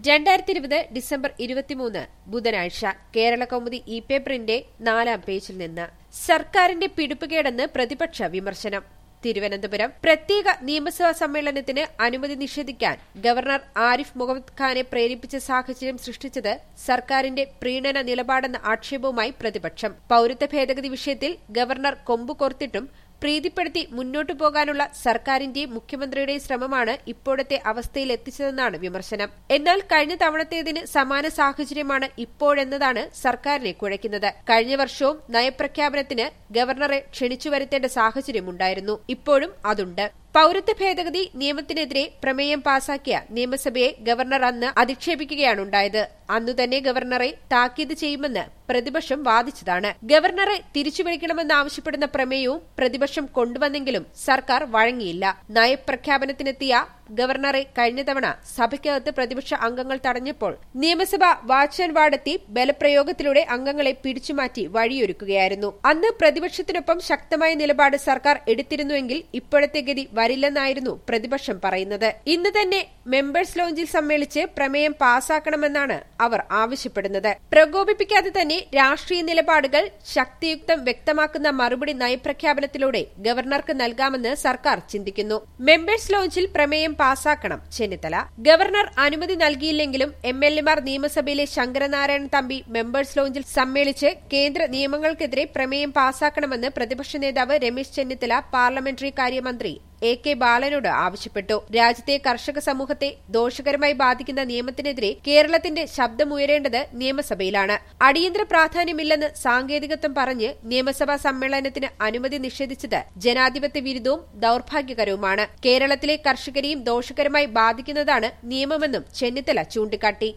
രണ്ടായിരത്തി ഇരുപത് ഡിസംബർ ഇരുപത്തിമൂന്ന് ബുധനാഴ്ച കേരള കൗമുദി ഇ പേപ്പറിന്റെ നാലാം പേജിൽ നിന്ന് സർക്കാരിന്റെ പിടിപ്പുകേടെന്ന് പ്രതിപക്ഷ വിമർശനം തിരുവനന്തപുരം പ്രത്യേക നിയമസഭാ സമ്മേളനത്തിന് അനുമതി നിഷേധിക്കാൻ ഗവർണർ ആരിഫ് മുഹമ്മദ് ഖാനെ പ്രേരിപ്പിച്ച സാഹചര്യം സൃഷ്ടിച്ചത് സർക്കാരിന്റെ പ്രീണന നിലപാടെന്ന ആക്ഷേപവുമായി പ്രതിപക്ഷം പൌരത്വ ഭേദഗതി വിഷയത്തിൽ ഗവർണർ കൊമ്പു കോർത്തിട്ടും പ്രീതിപ്പെടുത്തി മുന്നോട്ടു പോകാനുള്ള സർക്കാരിന്റെയും മുഖ്യമന്ത്രിയുടെയും ശ്രമമാണ് ഇപ്പോഴത്തെ അവസ്ഥയിൽ എത്തിച്ചതെന്നാണ് വിമർശനം എന്നാൽ കഴിഞ്ഞ തവണത്തേതിന് സമാന സാഹചര്യമാണ് ഇപ്പോഴെന്നതാണ് സർക്കാരിനെ കുഴയ്ക്കുന്നത് കഴിഞ്ഞ വർഷവും നയപ്രഖ്യാപനത്തിന് ഗവർണറെ ക്ഷണിച്ചു വരുത്തേണ്ട സാഹചര്യമുണ്ടായിരുന്നു ഇപ്പോഴും അതുണ്ട് പൌരത്വ ഭേദഗതി നിയമത്തിനെതിരെ പ്രമേയം പാസാക്കിയ നിയമസഭയെ ഗവർണർ അന്ന് അധിക്ഷേപിക്കുകയാണുണ്ടായത് അന്നു തന്നെ ഗവർണറെ താക്കീത് ചെയ്യുമെന്ന് പ്രതിപക്ഷം വാദിച്ചതാണ് ഗവർണറെ തിരിച്ചു വിളിക്കണമെന്നാവശ്യപ്പെടുന്ന പ്രമേയവും പ്രതിപക്ഷം കൊണ്ടുവന്നെങ്കിലും സർക്കാർ വഴങ്ങിയില്ല നയപ്രഖ്യാപനത്തിനെത്തിയ ഗവർണറെ കഴിഞ്ഞ തവണ സഭയ്ക്കകത്ത് പ്രതിപക്ഷ അംഗങ്ങൾ തടഞ്ഞപ്പോൾ നിയമസഭ വാച്ച് ആൻഡ് വാർഡെത്തി ബലപ്രയോഗത്തിലൂടെ അംഗങ്ങളെ പിടിച്ചുമാറ്റി വഴിയൊരുക്കുകയായിരുന്നു അന്ന് പ്രതിപക്ഷത്തിനൊപ്പം ശക്തമായ നിലപാട് സർക്കാർ എടുത്തിരുന്നുവെങ്കിൽ ഇപ്പോഴത്തെ ഗതി വരില്ലെന്നായിരുന്നു പ്രതിപക്ഷം പറയുന്നത് ഇന്ന് തന്നെ മെമ്പേഴ്സ് ലോഞ്ചിൽ സമ്മേളിച്ച് പ്രമേയം പാസാക്കണമെന്നാണ് അവർ ആവശ്യപ്പെടുന്നത് പ്രകോപിപ്പിക്കാതെ തന്നെ രാഷ്ട്രീയ നിലപാടുകൾ ശക്തിയുക്തം വ്യക്തമാക്കുന്ന മറുപടി നയപ്രഖ്യാപനത്തിലൂടെ ഗവർണർക്ക് നൽകാമെന്ന് സർക്കാർ ചിന്തിക്കുന്നു മെമ്പേഴ്സ് ലോഞ്ചിൽ പ്രമേയം പാസാക്കണം ചെന്നിത്തല ഗവർണർ അനുമതി നൽകിയില്ലെങ്കിലും എം എൽ എമാർ നിയമസഭയിലെ ശങ്കരനാരായണൻ തമ്പി മെമ്പേഴ്സ് ലോഞ്ചിൽ സമ്മേളിച്ച് കേന്ദ്ര നിയമങ്ങൾക്കെതിരെ പ്രമേയം പാസാക്കണമെന്ന് പ്രതിപക്ഷ നേതാവ് രമേശ് ചെന്നിത്തല പാർലമെന്ററി കാര്യമന്ത്രി എ കെ ബാലനോട് ആവശ്യപ്പെട്ടു രാജ്യത്തെ കർഷക സമൂഹത്തെ ദോഷകരമായി ബാധിക്കുന്ന നിയമത്തിനെതിരെ കേരളത്തിന്റെ ശബ്ദമുയരേണ്ടത് നിയമസഭയിലാണ് അടിയന്തര പ്രാധാന്യമില്ലെന്ന് സാങ്കേതികത്വം പറഞ്ഞ് നിയമസഭാ സമ്മേളനത്തിന് അനുമതി നിഷേധിച്ചത് ജനാധിപത്യ വിരുദ്ധവും ദൌർഭാഗ്യകരവുമാണ് കേരളത്തിലെ കർഷകരെയും ദോഷകരമായി ബാധിക്കുന്നതാണ് നിയമമെന്നും ചെന്നിത്തല ചൂണ്ടിക്കാട്ടി